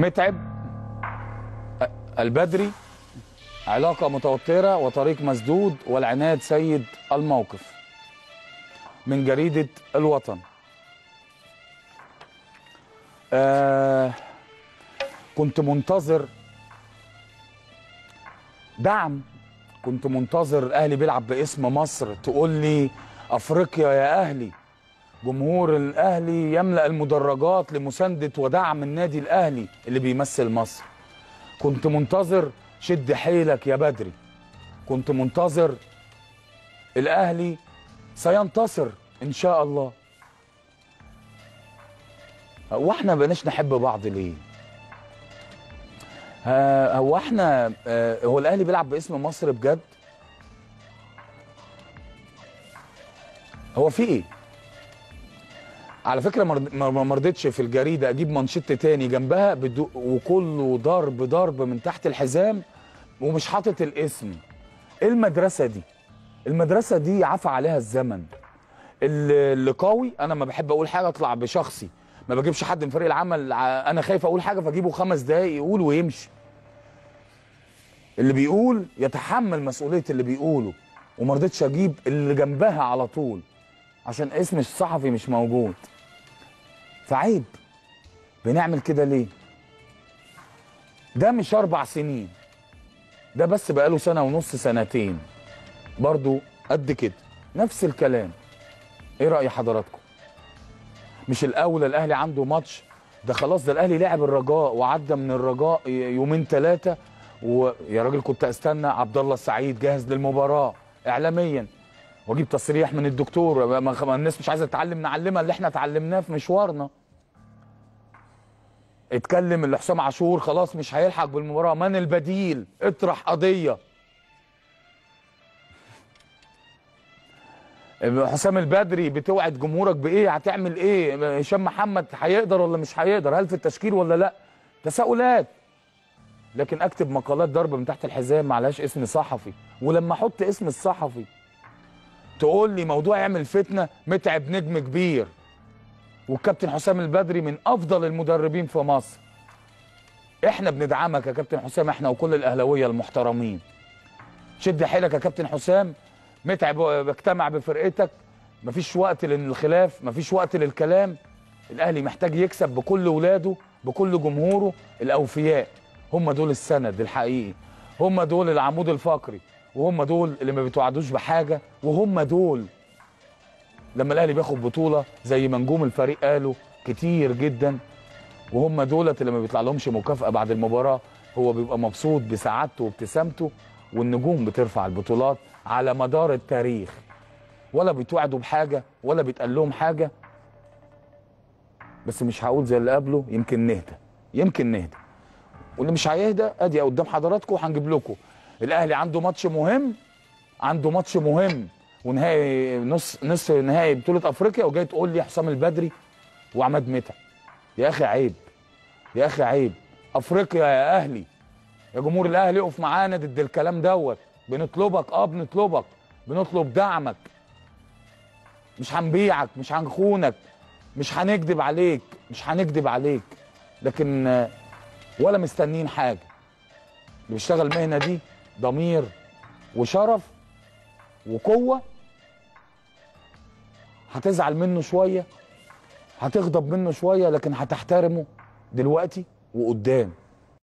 متعب البدري علاقة متوترة وطريق مسدود والعناد سيد الموقف من جريدة الوطن آه كنت منتظر دعم كنت منتظر الاهلي بيلعب باسم مصر تقول لي افريقيا يا اهلي جمهور الاهلي يملا المدرجات لمسانده ودعم النادي الاهلي اللي بيمثل مصر كنت منتظر شد حيلك يا بدري كنت منتظر الاهلي سينتصر ان شاء الله هو احنا بقناش نحب بعض ليه ها- هو احنا آه، هو الاهلي بيلعب باسم مصر بجد هو في ايه على فكره مرض- ما ما رضيتش في الجريده اجيب منشط تاني جنبها بدو وكله ضرب ضرب من تحت الحزام ومش حاطط الاسم ايه المدرسه دي المدرسه دي عفى عليها الزمن اللي اللي قوي انا ما بحب اقول حاجه اطلع بشخصي ما بجيبش حد من فريق العمل ع- انا خايف اقول حاجه فاجيبه خمس دقايق يقول ويمشي اللي بيقول يتحمل مسؤوليه اللي بيقوله وما رضيتش اجيب اللي جنبها على طول عشان اسم الصحفي مش موجود فعيب بنعمل كده ليه ده مش اربع سنين ده بس بقاله سنه ونص سنتين برضو قد كده نفس الكلام ايه راي حضراتكم مش الاولى الاهلي عنده ماتش ده خلاص ده الاهلي لعب الرجاء وعدى من الرجاء ي- يومين ثلاثه ويا راجل كنت استنى عبد الله السعيد جاهز للمباراه اعلاميا واجيب تصريح من الدكتور ما ما الناس مش عايزه تتعلم نعلمها اللي احنا اتعلمناه في مشوارنا اتكلم اللي حسام عاشور خلاص مش هيلحق بالمباراه من البديل اطرح قضيه حسام البدري بتوعد جمهورك بايه هتعمل ايه هشام محمد هيقدر ولا مش هيقدر هل في التشكيل ولا لا تساؤلات لكن اكتب مقالات ضرب من تحت الحزام معلهاش اسم صحفي ولما احط اسم الصحفي تقول لي موضوع يعمل فتنه متعب نجم كبير والكابتن حسام البدري من افضل المدربين في مصر احنا بندعمك يا كابتن حسام احنا وكل الاهلاويه المحترمين شد حيلك يا كابتن حسام متعب بجتمع بفرقتك مفيش وقت للخلاف مفيش وقت للكلام الاهلي محتاج يكسب بكل ولاده بكل جمهوره الاوفياء هم دول السند الحقيقي هم دول العمود الفقري وهم دول اللي ما بيتوعدوش بحاجه وهم دول لما الاهلي بياخد بطوله زي ما نجوم الفريق قالوا كتير جدا وهم دولت اللي ما بيطلع لهمش مكافاه بعد المباراه هو بيبقى مبسوط بسعادته وابتسامته والنجوم بترفع البطولات على مدار التاريخ ولا بيتوعدوا بحاجه ولا بيتقال لهم حاجه بس مش هقول زي اللي قبله يمكن نهدى يمكن نهدى واللي مش هيهدى ادي قدام حضراتكم هنجيب لكم الاهلي عنده ماتش مهم عنده ماتش مهم ونهائي نص نصف نهائي بطوله افريقيا وجاي تقول لي حسام البدري وعماد متعب يا اخي عيب يا اخي عيب افريقيا يا اهلي يا جمهور الاهلي اقف معانا ضد الكلام دوت بنطلبك اه بنطلبك بنطلب دعمك مش هنبيعك مش هنخونك مش هنكذب عليك مش هنكذب عليك لكن آه، ولا مستنين حاجه اللي بيشتغل المهنه دي ضمير وشرف وقوه هتزعل منه شويه هتغضب منه شويه لكن هتحترمه دلوقتي وقدام